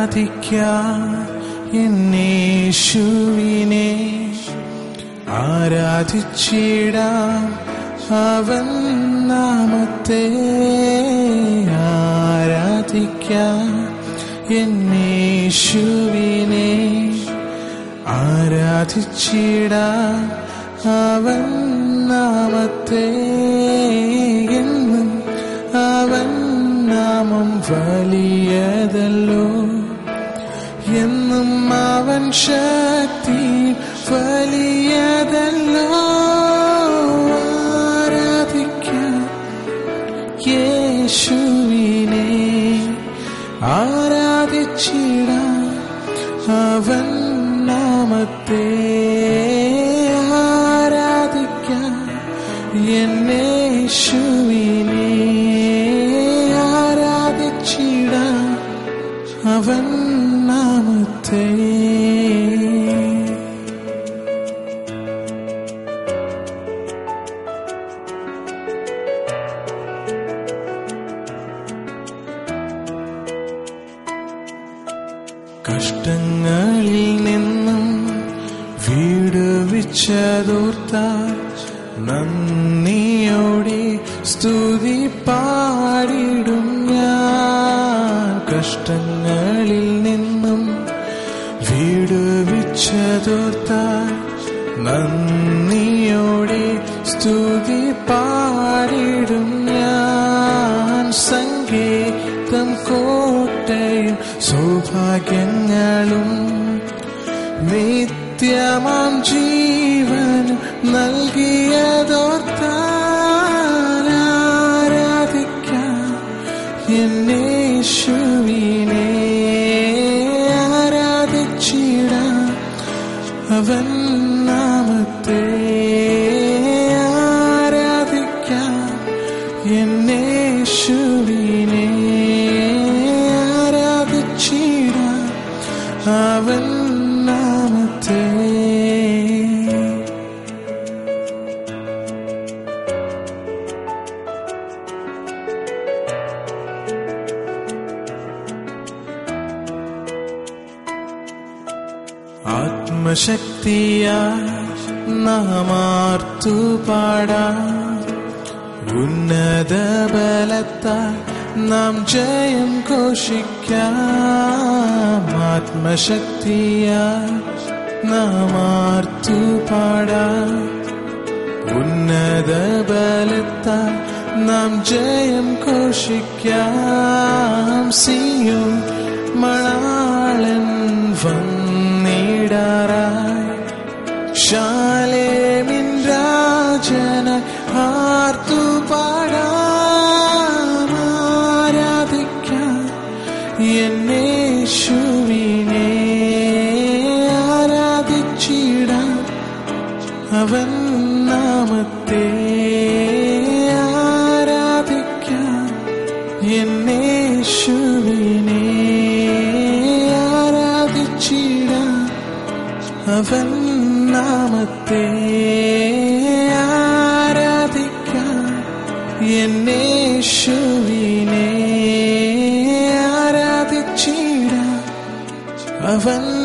ആരാധിക്കാം എന്നേശുവിനെ ആരാധിച്ചിടാം അവൻ നാമത്തെ ആരാധിക്കാം എന്നേശുവിനെ ആരാധിച്ചിടാം അവൻ നാമത്തെ എന്നും അവൻ നാമം വലിയതല്ലോ എന്നും അവൻ ശക്തി വലിയതല്ലോ ആരാധിക്കാം യേശുവിനെ ആരാധിച്ചിടാം അവൻ നാമത്തെ ആരാധിക്കാം എന്നേശുവിനെ ആരാധിച്ചിടാം അവൻ നാമത്തെ കഷ്ടങ്ങളിൽ നിന്നും വിടുവിച്ചതോർത്താൽ നന്ദിയോടെ സ്തുതി പാടിടും ഞാൻ കഷ്ടങ്ങളിൽ നിന്നും വിടുവിച്ചതോർത്താൽ നന്ദിയോടെ സ്തുതി പാടിടും ഞാൻ സംഗീതം കോട്ടയും സൗഭാഗ്യങ്ങളും നിത്യമാം ജീവൻ നൽകിയതോർത്താൽ ആരാധിക്കാം എന്നേശുവിനെ ആരാധിച്ചിടാം അവൻ നാമത്തെ ആരാധിക്കാം എന്നേശുവിനെ ആരാധിച്ചിടാം അവൻ നാമത്തെ ആത്മശക്തിയായി നാമാർത്തു പാടാം ഉന്നത ബലത്താൽ നാം ജയം ഘോഷിക്കാം ആത്മശക്തിയായി നാമാർത്തു പാടാം ഉന്നത ബലത്താൽ നാം ജയം ഘോഷിക്കാം സിയും മണാളൻ വന്നിടാറായി ശാലേമിൻ രാജന ആർത്തു പാടാം ആരാധിക്കാം എന്നേശുവിനെ ആരാധിച്ചിടാം അവൻ നാമത്തെ ആരാധിക്കാം എന്നേശുവിനെ ആരാധിച്ചിടാം അവൻ നാമത്തെ ആരാധിക്കാം എന്നേശുവിനെ ആരാധിച്ചിടാം അവൻ